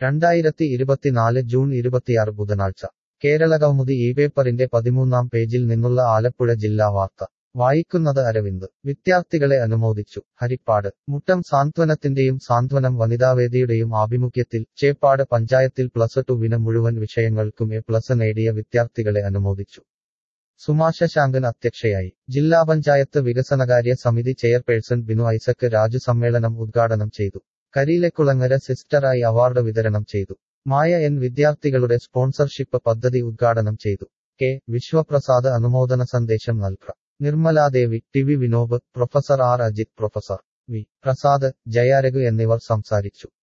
രണ്ടായിരത്തി ഇരുപത്തിനാല് ജൂൺ ഇരുപത്തിയാറ് ബുധനാഴ്ച കേരളകൗമുദി ഈ പേപ്പറിന്റെ പതിമൂന്നാം പേജിൽ നിന്നുള്ള ആലപ്പുഴ ജില്ലാ വാർത്ത വായിക്കുന്നത് അരവിന്ദ് വിദ്യാർത്ഥികളെ അനുമോദിച്ചു ഹരിപ്പാട് മുട്ടം സാന്ത്വനത്തിന്റെയും സാന്ത്വനം വനിതാവേദിയുടെയും ആഭിമുഖ്യത്തിൽ ചേപ്പാട് പഞ്ചായത്തിൽ പ്ലസ് ടുവിന് മുഴുവൻ വിഷയങ്ങൾക്കും എ പ്ലസ് നേടിയ വിദ്യാർത്ഥികളെ അനുമോദിച്ചു സുമാ ശശാങ്കൻ അധ്യക്ഷയായി ജില്ലാ പഞ്ചായത്ത് വികസനകാര്യ സമിതി ചെയർപേഴ്സൺ ബിനു ഐസക് രാജു സമ്മേളനം ഉദ്ഘാടനം ചെയ്തു കരിയിലക്കുളങ്ങര സിസ്റ്ററായി അവാർഡ് വിതരണം ചെയ്തു മായ എൻ വിദ്യാർത്ഥികളുടെ സ്പോൺസർഷിപ്പ് പദ്ധതി ഉദ്ഘാടനം ചെയ്തു കെ വിശ്വപ്രസാദ് അനുമോദന സന്ദേശം നൽക Nirmaladevi T V Vinob professor R Ajith professor V Prasad Jayaraghu എന്നിവർ സംസാരിച്ചു